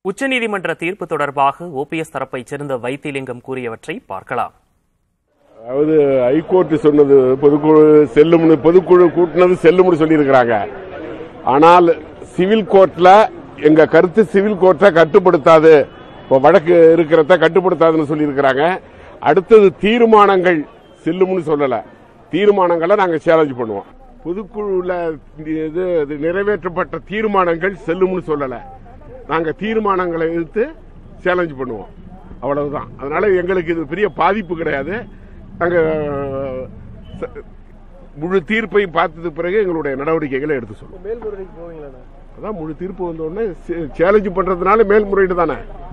உச்சநீதிமன்ற தீர்ப்பு தொடர்பாக ஓபிஎஸ் தரப்பைச் சேர்ந்த வைத்திலிங்கம் கூறியவற்றை பார்க்கலாம் அதாவது ஹைகோர்ட் சொன்னது பொதுக்குழு செல்லும்னு பொதுக்குழு கூட்டினது செல்லும்னு சொல்லியிருக்கிறாங்க ஆனால் சிவில் கோர்ட்ல எங்க கருத்து சிவில் கோர்ட்டை கட்டுப்படுத்தாது இப்போ வழக்கு இருக்கிறத கட்டுப்படுத்தாதுன்னு சொல்லியிருக்கிறாங்க அடுத்தது தீர்மானங்கள் செல்லும்னு சொல்லல தீர்மானங்களை நாங்க சேலஞ்ச் பண்ணுவோம் பொதுக்குழுல இது இது நிறைவேற்றப்பட்ட தீர்மானங்கள் செல்லும்னு சொல்லல நாங்க தீர்மானங்களை எடுத்து சேலஞ்ச் பண்ணுவோம் அவ்வளவுதான் அதனால எங்களுக்கு இது பெரிய பாதிப்பு கிடையாது நாங்க ச- முழு தீர்ப்பை பார்த்தது பிறகு எங்களுடைய நடவடிக்கைகளை எடுத்து சொல்லுவோம் மேல்முறைக்கு போவீங்களா அதான் முழு தீர்ப்பு வந்த உடனே சேலஞ்ச் பண்றதுனால மேல்முறையீடு தானே